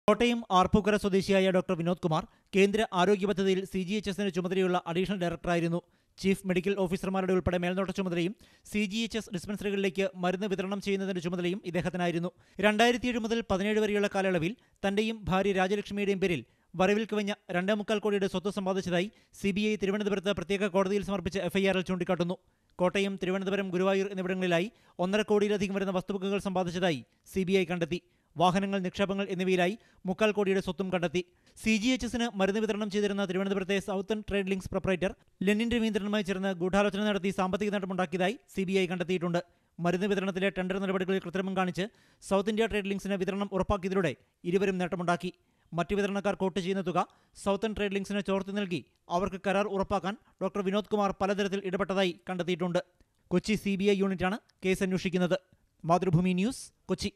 കോട്ടയം ആർപ്പൂക്കര സ്വദേശിയായ ഡോക്ടർ വിനോദ് കുമാർ കേന്ദ്ര ആരോഗ്യ പദ്ധതിയിൽ സി ജി എച്ച് എസിന് ചുമതലയുള്ള അഡീഷണൽ ഡയറക്ടറായിരുന്നു ചീഫ് മെഡിക്കൽ ഓഫീസർമാരുടെ ഉൾപ്പെടെ മേൽനോട്ട ചുമതലയും സി ജി എച്ച് എസ് ഡിസ്പെൻസറികളിലേക്ക് മരുന്ന് വിതരണം ചെയ്യുന്നതിന്റെ ചുമതലയും ഇദ്ദേഹത്തിനായിരുന്നു രണ്ടായിരത്തി ഏഴ് മുതൽ പതിനേഴ് വരെയുള്ള കാലയളവിൽ തന്റെയും ഭാര്യ രാജലക്ഷ്മിയുടെയും പേരിൽ വരവിൽ കവിഞ്ഞ രണ്ടേ മുക്കാൽ കോടിയുടെ സ്വത്ത് സമ്പാദിച്ചതായി സി ബി ഐ തിരുവനന്തപുരത്ത് പ്രത്യേക കോടതിയിൽ സമർപ്പിച്ച എഫ്ഐആറിൽ ചൂണ്ടിക്കാട്ടുന്നു കോട്ടയം തിരുവനന്തപുരം ഗുരുവായൂർ എന്നിവിടങ്ങളിലായി ഒന്നര കോടിയിലധികം വരുന്ന വസ്തുവകകൾ സമ്പാദിച്ചതായി സി ബി ഐ കണ്ടെത്തി വാഹനങ്ങൾ നിക്ഷേപങ്ങൾ എന്നിവയിലായി മുക്കാൽ കോടിയുടെ സ്വത്തും കണ്ടെത്തി സി ജി എച്ച് എസിന് മരുന്ന് വിതരണം ചെയ്തിരുന്ന തിരുവനന്തപുരത്തെ southern trade links proprietor Lenin രവീന്ദ്രനുമായി ചേർന്ന് ഗൂഢാലോചന നടത്തി സാമ്പത്തിക നേട്ടമുണ്ടാക്കിയതായി സി ബി ഐ കണ്ടെത്തിയിട്ടുണ്ട് മരുന്ന് വിതരണത്തിലെ ടെൻഡർ നടപടികളിൽ കൃത്രിമം കാണിച്ച് സൗത്ത് ഇന്ത്യ ട്രേഡ് ലിങ്ക്സിന് വിതരണം ഉറപ്പാക്കിയതിലൂടെ ഇരുവരും നേട്ടമുണ്ടാക്കി മറ്റു വിതരണക്കാർ കോട്ട് ചെയ്യുന്ന തുക സൗത്തൺ ട്രേഡ് ലിങ്ക്സിന് ചോർത്തി നൽകി അവർക്ക് കരാർ ഉറപ്പാക്കാൻ ഡോക്ടർ വിനോദ് കുമാർ പലതരത്തിൽ ഇടപെട്ടതായി കണ്ടെത്തിയിട്ടുണ്ട് കൊച്ചി സി ബി ഐ യൂണിറ്റാണ് കേസ് അന്വേഷിക്കുന്നത് മാതൃഭൂമി ന്യൂസ് കൊച്ചി